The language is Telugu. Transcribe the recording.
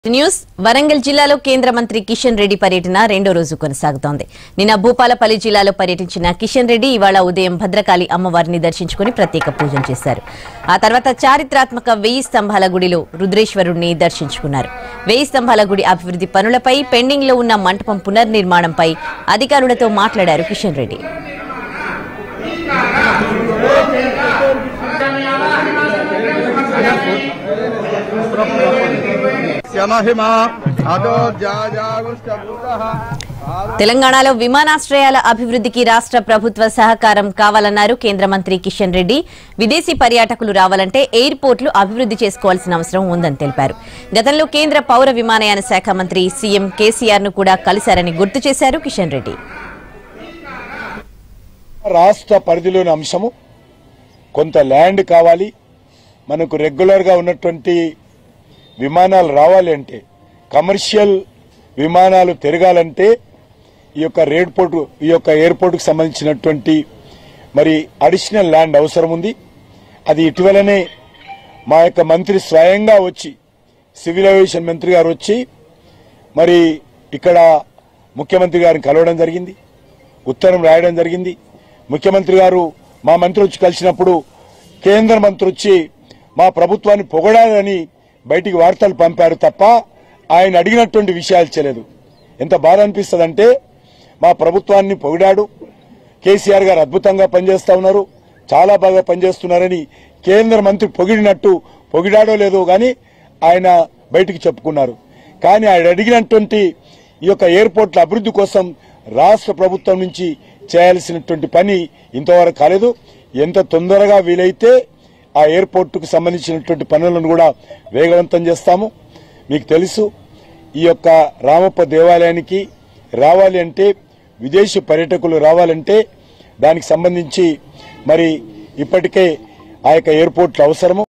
న్యూస్ వరంగల్ జిల్లాలో కేంద్ర మంత్రి కిషన్ రెడ్డి పర్యటన రెండో రోజు కొనసాగుతోంది నిన్న భూపాలపల్లి జిల్లాలో పర్యటించిన కిషన్ రెడ్డి ఇవాళ ఉదయం భద్రకాళి అమ్మవారిని దర్శించుకుని ప్రత్యేక పూజలు చేశారు ఆ తర్వాత చారిత్రాత్మక వెయ్యి స్తంభాల గుడిలో రుద్రేశ్వరుణ్ణి దర్శించుకున్నారు వెయ్యి స్తంభాల గుడి అభివృద్ధి పనులపై పెండింగ్ లో ఉన్న మంటపం పునర్నిర్మాణంపై అధికారులతో మాట్లాడారు కిషన్ రెడ్డి శమహిమ అదో జాజాగుష్టభూతః తెలంగాణలో విమానాశ్రయాల అభివృద్ధికి రాష్ట్ర ప్రభుత్వ సహకారం కావాలన్నారు కేంద్ర మంత్రి కిషన్ రెడ్డి విదేశీ పర్యాటకులు రావాలంటే ఎయిర్పోర్ట్లు అభివృద్ధి చేసుకోవాల్సిన అవసరం ఉందని తెలిపారు గతంలో కేంద్ర పౌర విమానయాన శాఖ మంత్రి సీఎం కేసీఆర్ ను కూడా కలిశారని గుర్తు చేశారు కిషన్ రెడ్డి రాష్ట్ర పరిధిలోని అంశము కొంత ల్యాండ్ కావాలి మనకు రెగ్యులర్గా ఉన్నటువంటి విమానాలు రావాలి అంటే కమర్షియల్ విమానాలు తిరగాలంటే ఈ యొక్క ఎయిర్పోర్ట్ ఈ యొక్క ఎయిర్పోర్ట్కు సంబంధించినటువంటి మరి అడిషనల్ ల్యాండ్ అవసరం ఉంది అది ఇటీవలనే మా యొక్క మంత్రి స్వయంగా వచ్చి సివిల్ ఏవియేషన్ మంత్రి గారు వచ్చి మరి ఇక్కడ ముఖ్యమంత్రి గారిని కలవడం జరిగింది ఉత్తరం రాయడం జరిగింది ముఖ్యమంత్రి గారు మా మంత్రి వచ్చి కలిసినప్పుడు కేంద్ర మంత్రి వచ్చి మా ప్రభుత్వాన్ని పొగడాలని బయటికి వార్తలు పంపారు తప్ప ఆయన అడిగినటువంటి విషయాలు చేయలేదు ఎంత బాధ అనిపిస్తుందంటే మా ప్రభుత్వాన్ని పొగిడాడు కేసీఆర్ గారు అద్భుతంగా పనిచేస్తా ఉన్నారు చాలా బాగా పనిచేస్తున్నారని కేంద్ర మంత్రి పొగిడినట్టు పొగిడాడో లేదో గాని ఆయన బయటికి చెప్పుకున్నారు కానీ ఆయన అడిగినటువంటి ఈ యొక్క ఎయిర్పోర్ట్ల అభివృద్ధి కోసం రాష్ట్ర ప్రభుత్వం నుంచి చేయాల్సినటువంటి పని ఇంతవరకు కాలేదు ఎంత తొందరగా వీలైతే ఆ ఎయిర్పోర్టుకు సంబంధించినటువంటి పనులను కూడా వేగవంతం చేస్తాము మీకు తెలుసు ఈ యొక్క రామప్ప దేవాలయానికి రావాలి అంటే విదేశీ పర్యాటకులు రావాలంటే దానికి సంబంధించి మరి ఇప్పటికే ఆ యొక్క ఎయిర్పోర్ట్లు అవసరము